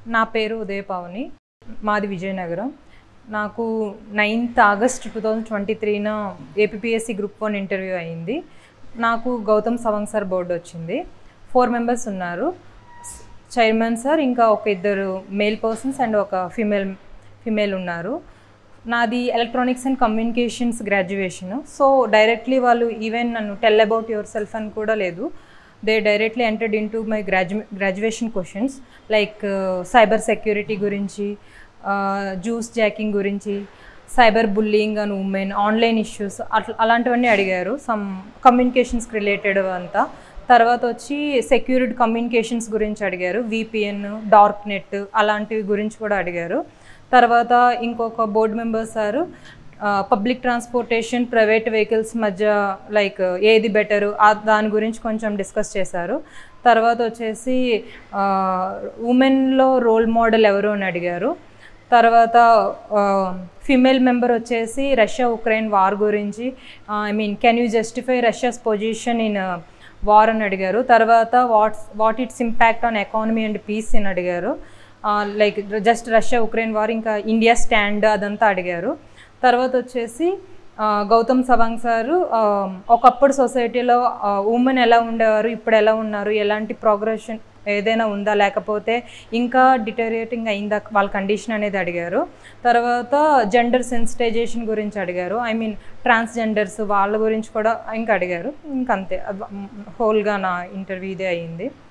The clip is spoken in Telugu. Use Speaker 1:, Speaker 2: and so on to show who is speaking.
Speaker 1: నా పేరు ఉదయ పావని మాది విజయనగరం నాకు ninth August two thousand twenty త్రీన ఏపీఎస్సి గ్రూప్ వన్ ఇంటర్వ్యూ అయింది నాకు గౌతమ్ సవంగ్ సార్ బోర్డు వచ్చింది ఫోర్ మెంబర్స్ ఉన్నారు చైర్మన్ సార్ ఇంకా ఒక ఇద్దరు మేల్ పర్సన్స్ అండ్ ఒక ఫిమేల్ ఫిమేల్ ఉన్నారు నాది electronics and communications graduation so directly వాళ్ళు ఈవెన్ నన్ను టెల్ అబౌట్ యువర్ సెల్ఫ్ అని కూడా లేదు they directly entered into my gradu graduation questions like cyber security గురించి జ్యూస్ జాకింగ్ గురించి cyber bullying and women online issues అట్లా అలాంటివన్నీ అడిగారు సమ్ కమ్యూనికేషన్స్కి రిలేటెడ్ అంతా తర్వాత వచ్చి సెక్యూరిడ్ కమ్యూనికేషన్స్ గురించి అడిగారు విపిఎన్ డార్క్ నెట్ అలాంటివి గురించి కూడా అడిగారు తర్వాత ఇంకొక board member sir public transportation private vehicles మధ్య లైక్ ఏది బెటరు దాని గురించి కొంచెం డిస్కస్ చేశారు తర్వాత వచ్చేసి ఉమెన్లో రోల్ మోడల్ ఎవరు అని అడిగారు తర్వాత ఫిమేల్ మెంబర్ వచ్చేసి రష్యా ఉక్రెయిన్ వార్ గురించి I mean can you justify Russia's position in war అని అడిగారు తర్వాత what's what it's impact on economy and peace అని అడిగారు like just Russia Ukraine war ఇంకా ఇండియా స్టాండ్ అదంతా అడిగారు తర్వాత వచ్చేసి గౌతమ్ సవాంగ్ సారు ఒకప్పుడు సొసైటీలో ఉమెన్ ఎలా ఉండేవారు ఇప్పుడు ఎలా ఉన్నారు ఎలాంటి ప్రోగ్రెషన్ ఏదైనా ఉందా లేకపోతే ఇంకా డిటరేటింగ్ అయిందా వాళ్ళ కండిషన్ అనేది అడిగారు తర్వాత జెండర్ సెన్సిటైజేషన్ గురించి అడిగారు ఐ మీన్ ట్రాన్స్జెండర్స్ వాళ్ళ గురించి కూడా ఇంకా అడిగారు ఇంకంతే హోల్గా నా ఇంటర్వ్యూ ఇదే అయ్యింది